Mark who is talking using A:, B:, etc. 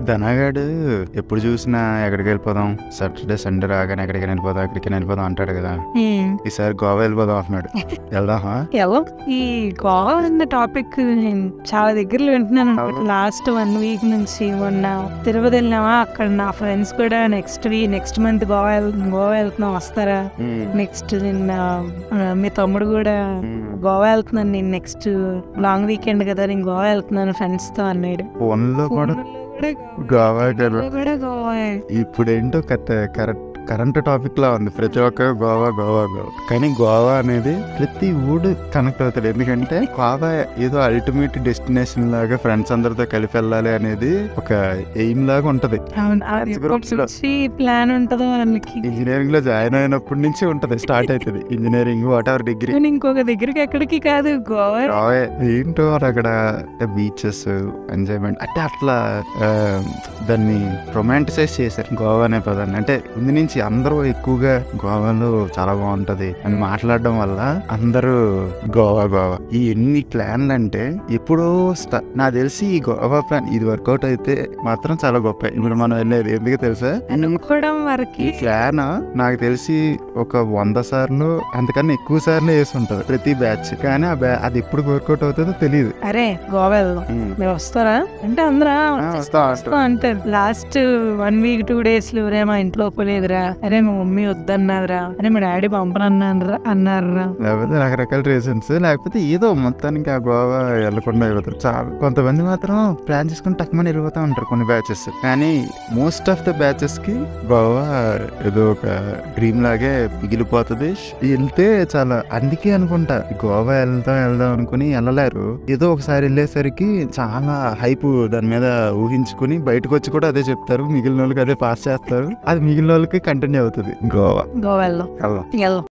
A: ధనగాడు ఎప్పుడు చూసినా ఎక్కడికి వెళ్ళిపోదాం సాటర్డే సండే రాగానే ఎక్కడికి వెళ్ళిపోదాం ఎక్కడికి వెళ్ళిపోదాం అంటాడు కదా ఈసారి గోవా వెళ్ళిపోదాం అంటున్నాడు వెళ్దామా
B: ఎలా ఈ గోవా అన్న టాపిక్ నేను చాలా దగ్గరలో వింటున్నాను
A: అవును.
B: లాస్ట్ వన్ వీక్ నుంచి మొన్న తిరుపతి వెళ్ళినామా అక్కడ నా ఫ్రెండ్స్ కూడా next week next month Goa వెళ్- గోవా వెళ్తున్నాం వస్తారా నెక్స్ట్ నిన్న ఆ, మీ తమ్ముడు కూడా గోవా వెళ్తున్నాను నేను నెక్స్ట్ లాంగ్ వీకెండ్ కదా నేను గోవా వెళ్తున్నాను ఫ్రెండ్స్ తో అన్నాడు
A: ఫోన్లో కూడా
B: ఫోన్లో కూడా
A: గోవా కదా
B: గోవా కూడా గోవా
A: ఇప్పుడు ఏంటో కరెక్ట్ కరెంట్ టాపిక్ లా ఉంది ప్రతి ఒక్కరు గోవా గోవా గోవా కానీ గోవా అనేది ప్రతి ఊడు కనెక్ట్ అవుతాడు ఎందుకంటే గోవా ఏదో అల్టిమేట్ డెస్టినేషన్ లాగా ఫ్రెండ్స్ అందరితో కలిపి వెళ్ళాలి అనేది ఒక ఎయిమ్ లాగా ఉంటది
B: అవును అది
A: Friends
B: ఎప్పటి
A: groups లో.
B: నుంచి ప్లాన్ ఉంటుందో వాళ్ళకి
A: ఇంజనీరింగ్ లో జాయిన్ అయినప్పటి నుంచి ఉంటది స్టార్ట్ అవుతుంది ఇంజనీరింగ్ వాట్ ఎవర్ డిగ్రీ
B: కానీ ఇంకొక దగ్గరికి ఎక్కడికి కాదు గోవా
A: గోవా ఏంటో అక్కడ బీచెస్ ఎంజాయ్మెంట్ అంటే అట్లా ఆ, దాన్ని రొమాంటిసైజ్ చేశారు గోవా అనే పదాన్ని అంటే ముందు నుంచి అందరూ ఎక్కువగా గోవాలో చాలా బాగుంటది అని మాట్లాడడం వల్ల అందరూ గోవా గోవా ఈ ఎన్ని ప్లాన్లు అంటే ఎప్పుడో స్టా- నాకు తెలిసి ఈ గోవా ప్లాన్ ఇది వర్కౌట్ అయితే మాత్రం చాలా గొప్ప ఇప్పుడు మనం వెళ్ళేది ఎందుకు తెలుసా
B: అనుకోవడం వరకు
A: ఈ ఫ్యాన్ నాకు తెలిసి ఒక వంద సార్లు అంతకన్నా ఎక్కువ సార్లు వేసి ఉంటది ప్రతి బ్యాచ్ కానీ ఆ బ్యా అది ఎప్పుడు వర్కౌట్ అవుతుందో తెలియదు
B: అరే గోవా వెళ్దాం మీరు వస్తారా అంటే అందరా
A: వస్తా
B: వస్తా అంటారు last one week two days లో రే మా ఇంట్లో ఒప్పులేదురా అరే మా మమ్మీ వద్దన్నారా అరే మా డాడీ పంపనన్నారా అన్నారా
A: లేకపోతే రకరకాల రీజన్స్ లేకపోతే ఏదో మొత్తానికి ఆ గోవా వెళ్ళకుండా వెళ్ళిపోతారు చాలా కొంతమంది మాత్రం ప్లాన్ చేసుకుని తక్కువ వెళ్ళిపోతా ఉంటారు కొన్ని బ్యాచెస్ కానీ మోస్ట్ ఆఫ్ ద బ్యాచెస్ కి గోవా ఏదో ఒక డ్రీమ్ లాగే మిగిలిపోతుంది వెళ్తే చాలా అందుకే అనుకుంటా గోవా వెళ్దాం వెళ్దాం అనుకుని వెళ్ళలేరు ఏదో ఒకసారి వెళ్ళేసరికి చాలా హైప్ దాని మీద ఊహించుకుని బయటకు వచ్చి కూడా అదే చెప్తారు మిగిలిన వాళ్ళకి అదే పాస్ చేస్తారు అది మిగిలిన వాళ్ళకి కంటిన్యూ అవుతుంది గోవా
B: గోవా వెళ్దాం
A: వెళ్దాం
B: వెళ్దాం